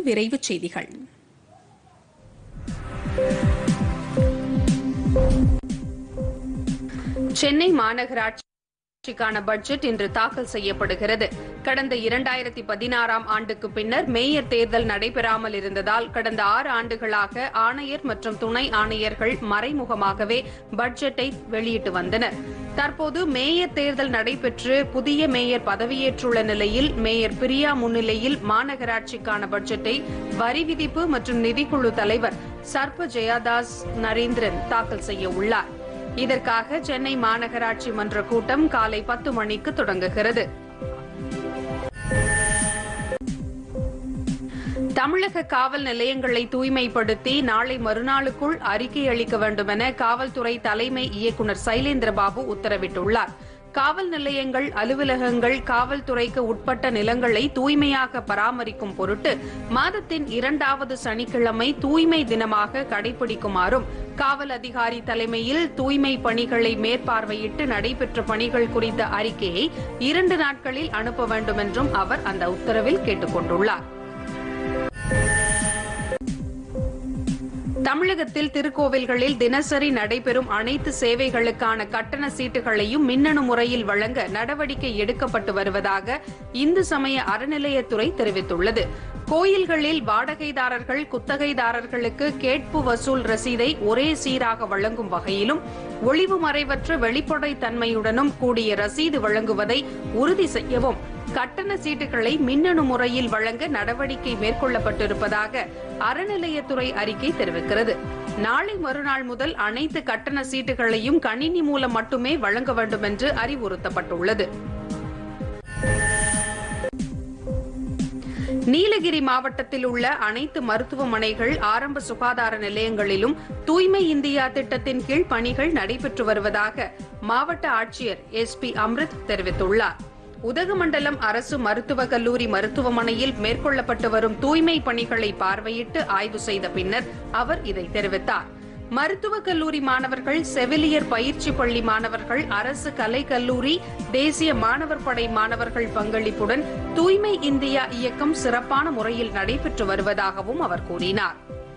விரைவுச் செய்திகள் சென்னை மாநகராட்சிக்கான பட்ஜெட் இன்று தாக்கல் செய்யப்படுகிறது கடந்த இரண்டாயிரத்தி பதினாறாம் ஆண்டுக்கு பின்னர் மேயர் தேர்தல் நடைபெறாமல் இருந்ததால் கடந்த ஆறு ஆண்டுகளாக ஆணையர் மற்றும் துணை ஆணையர்கள் மறைமுகமாகவே பட்ஜெட்டை வெளியிட்டு வந்தனர் தற்போது மேயர் தேர்தல் நடைபெற்று புதிய மேயர் பதவியேற்றுள்ள நிலையில் மேயர் பிரியா முன்னிலையில் மாநகராட்சிக்கான பட்ஜெட்டை வரி விதிப்பு மற்றும் நிதிக்குழு தலைவர் சர்ப ஜெயாதாஸ் நரேந்திரன் தாக்கல் செய்ய உள்ளார் இதற்காக சென்னை மாநகராட்சி மன்ற கூட்டம் காலை பத்து மணிக்கு தொடங்குகிறது தமிழக காவல் நிலையங்களை தூய்மைப்படுத்தி நாளை மறுநாளுக்குள் அறிக்கை அளிக்க வேண்டும் என காவல்துறை தலைமை இயக்குநர் சைலேந்திரபாபு உத்தரவிட்டுள்ளார் காவல் நிலையங்கள் அலுவலகங்கள் காவல்துறைக்கு உட்பட்ட நிலங்களை தூய்மையாக பராமரிக்கும் பொருட்டு மாதத்தின் இரண்டாவது சனிக்கிழமை தூய்மை தினமாக கடைபிடிக்குமாறும் காவல் அதிகாரி தலைமையில் தூய்மை பணிகளை மேற்பார்வையிட்டு நடைபெற்ற பணிகள் குறித்த அறிக்கையை இரண்டு நாட்களில் அனுப்ப வேண்டும் என்றும் அவர் அந்த உத்தரவில் கேட்டுக் கொண்டுள்ளார் தமிழகத்தில் திருக்கோவில்களில் தினசரி நடைபெறும் அனைத்து சேவைகளுக்கான கட்டண சீட்டுகளையும் மின்னணு முறையில் வழங்க நடவடிக்கை எடுக்கப்பட்டு வருவதாக இந்து சமய அறநிலையத்துறை தெரிவித்துள்ளது கோயில்களில் வாடகைதாரர்கள் குத்தகைதாரர்களுக்கு கேட்பு வசூல் ரசீதை ஒரே சீராக வழங்கும் வகையிலும் ஒளிவு மறைவற்ற வெளிப்படைத் தன்மையுடனும் கூடிய ரசீது வழங்குவதை உறுதி செய்யவும் கட்டண சீட்டுகளை மின்னணு முறையில் வழங்க நடவடிக்கை மேற்கொள்ளப்பட்டிருப்பதாக அறநிலையத்துறை அறிக்கை தெரிவிக்கிறது நாளை மறுநாள் முதல் அனைத்து கட்டண சீட்டுகளையும் கணினி மூலம் மட்டுமே வழங்க வேண்டும் என்று அறிவுறுத்தப்பட்டுள்ளது நீலகிரி மாவட்டத்தில் உள்ள அனைத்து மருத்துவமனைகள் ஆரம்ப சுகாதார நிலையங்களிலும் தூய்மை இந்தியா திட்டத்தின் கீழ் பணிகள் நடைபெற்று வருவதாக மாவட்ட ஆட்சியர் எஸ் பி அம்ரித் தெரிவித்துள்ளார் உதகமண்டலம் அரசு மருத்துவக் கல்லூரி மருத்துவமனையில் மேற்கொள்ளப்பட்டு வரும் தூய்மை பணிகளை பார்வையிட்டு ஆய்வு செய்த பின்னர் அவர் இதை தெரிவித்தார் மருத்துவக் கல்லூரி மாணவர்கள் செவிலியர் பயிற்சி பள்ளி மாணவர்கள் அரசு கலை கல்லூரி தேசிய மாணவர் படை மாணவர்கள் பங்களிப்புடன் தூய்மை இந்தியா இயக்கம் சிறப்பான முறையில் நடைபெற்று வருவதாகவும் அவர் கூறினார்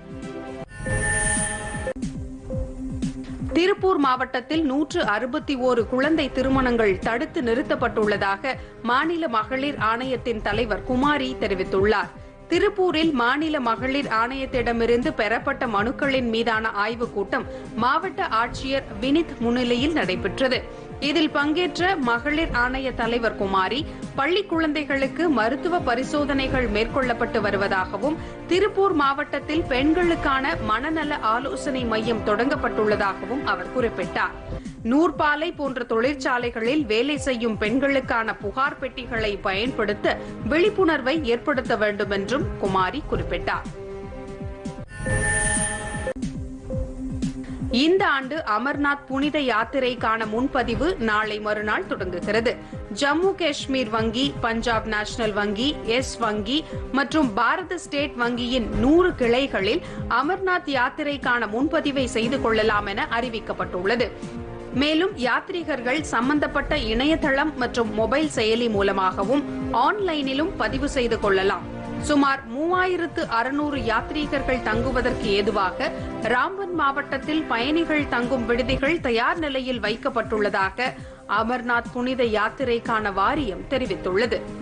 திருப்பூர் மாவட்டத்தில் நூற்று அறுபத்தி ஓரு குழந்தை திருமணங்கள் தடுத்து நிறுத்தப்பட்டுள்ளதாக மாநில மகளிர் ஆணையத்தின் தலைவர் குமாரி தெரிவித்துள்ளார் திருப்பூரில் மாநில மகளிர் ஆணையத்திடமிருந்து பெறப்பட்ட மனுக்களின் மீதான ஆய்வுக் கூட்டம் மாவட்ட ஆட்சியர் வினித் முன்னிலையில் நடைபெற்றது இதில் பங்கேற்ற மகளிர் ஆணைய தலைவர் குமாரி பள்ளி குழந்தைகளுக்கு மருத்துவ பரிசோதனைகள் மேற்கொள்ளப்பட்டு வருவதாகவும் திருப்பூர் மாவட்டத்தில் பெண்களுக்கான மனநல ஆலோசனை மையம் தொடங்கப்பட்டுள்ளதாகவும் அவர் குறிப்பிட்டார் நூற்பாலை போன்ற தொழிற்சாலைகளில் வேலை செய்யும் பெண்களுக்கான புகார் பெட்டிகளை பயன்படுத்த விழிப்புணர்வை ஏற்படுத்த வேண்டும் என்றும் குமாரி குறிப்பிட்டார் இந்த ஆண்டு அமர்நாத் புனித யாத்திரைக்கான முன்பதிவு நாளை மறுநாள் தொடங்குகிறது ஜம்மு காஷ்மீர் வங்கி பஞ்சாப் நேஷனல் வங்கி எஸ் வங்கி மற்றும் பாரத ஸ்டேட் வங்கியின் நூறு கிளைகளில் அமர்நாத் யாத்திரைக்கான முன்பதிவை செய்து கொள்ளலாம் என அறிவிக்கப்பட்டுள்ளது மேலும் யாத்ரீகர்கள் சம்பந்தப்பட்ட இணையதளம் மற்றும் மொபைல் செயலி மூலமாகவும் ஆன்லைனிலும் பதிவு செய்து கொள்ளலாம் சுமார் மூவாயிரத்து அறுநூறு யாத்ரீகர்கள் தங்குவதற்கு ஏதுவாக ராம்பன் மாவட்டத்தில் பயணிகள் தங்கும் விடுதிகள் தயார் நிலையில் வைக்கப்பட்டுள்ளதாக அமர்நாத் புனித யாத்திரைக்கான வாரியம் தெரிவித்துள்ளது